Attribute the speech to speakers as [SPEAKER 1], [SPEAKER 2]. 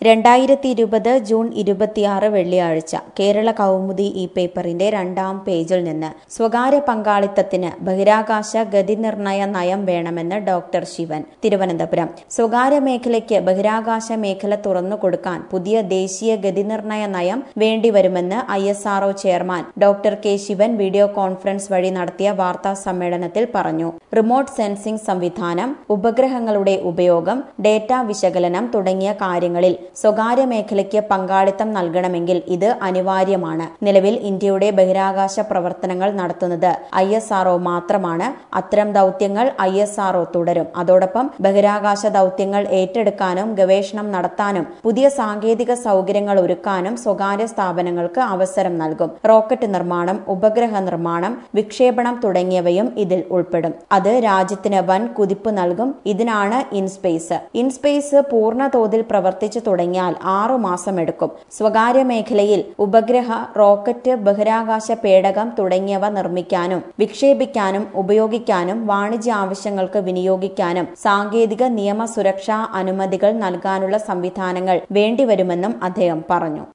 [SPEAKER 1] രണ്ടായിരത്തി ഇരുപത് ജൂൺ ഇരുപത്തിയാറ് വെള്ളിയാഴ്ച കേരള കൗമുദി ഈ പേപ്പറിന്റെ രണ്ടാം പേജിൽ നിന്ന് സ്വകാര്യ പങ്കാളിത്തത്തിന് ബഹിരാകാശ ഗതിനിർണയ നയം വേണമെന്ന് ഡോക്ടർ ശിവൻ തിരുവനന്തപുരം സ്വകാര്യ മേഖലയ്ക്ക് ബഹിരാകാശ മേഖല തുറന്നു കൊടുക്കാൻ പുതിയ ദേശീയ ഗതിനിർണയ നയം വേണ്ടിവരുമെന്ന് I S RO chairman doctor K Sivan video conference വഴി നടത്തിയ വാർത്താ സമ്മേളനത്തിൽ പറഞ്ഞു റിമോട്ട് സെൻസിംഗ് സംവിധാനം ഉപഗ്രഹങ്ങളുടെ ഉപയോഗം ഡേറ്റ വിശകലനം തുടങ്ങിയ കാര്യങ്ങളിൽ സ്വകാര്യ മേഖലയ്ക്ക് പങ്കാളിത്തം നൽകണമെങ്കിൽ ഇത് അനിവാര്യമാണ് നിലവിൽ ഇന്ത്യയുടെ ബഹിരാകാശ പ്രവർത്തനങ്ങൾ നടത്തുന്നത് ഐ എസ് ആർഒ മാത്രമാണ് അത്തരം ദൌത്യങ്ങൾ ഐ എസ് ആർഒ തുടരും അതോടൊപ്പം ബഹിരാകാശ ദൌത്യങ്ങൾ ഏറ്റെടുക്കാനും ഗവേഷണം നടത്താനും പുതിയ സാങ്കേതിക സൗകര്യങ്ങൾ ഒരുക്കാനും സ്വകാര്യ സ്ഥാപനങ്ങൾക്ക് അവസരം നൽകും റോക്കറ്റ് നിർമ്മാണം ഉപഗ്രഹ നിർമ്മാണം വിക്ഷേപണം തുടങ്ങിയവയും ഇതിൽ ഉൾപ്പെടും അത് രാജ്യത്തിന് വൻ കുതിപ്പ് നൽകും ഇതിനാണ് ഇൻസ്പേസ് ഇൻസ്പേസ് പൂർണ്ണ തോതിൽ പ്രവർത്തിച്ചു തുടങ്ങിയാൽ ആറു മാസം എടുക്കും സ്വകാര്യ മേഖലയിൽ ഉപഗ്രഹ റോക്കറ്റ് ബഹിരാകാശ പേടകം തുടങ്ങിയവ നിർമ്മിക്കാനും വിക്ഷേപിക്കാനും ഉപയോഗിക്കാനും വാണിജ്യ ആവശ്യങ്ങൾക്ക് വിനിയോഗിക്കാനും സാങ്കേതിക നിയമ സുരക്ഷാ അനുമതികൾ നൽകാനുള്ള സംവിധാനങ്ങൾ വേണ്ടിവരുമെന്നും അദ്ദേഹം പറഞ്ഞു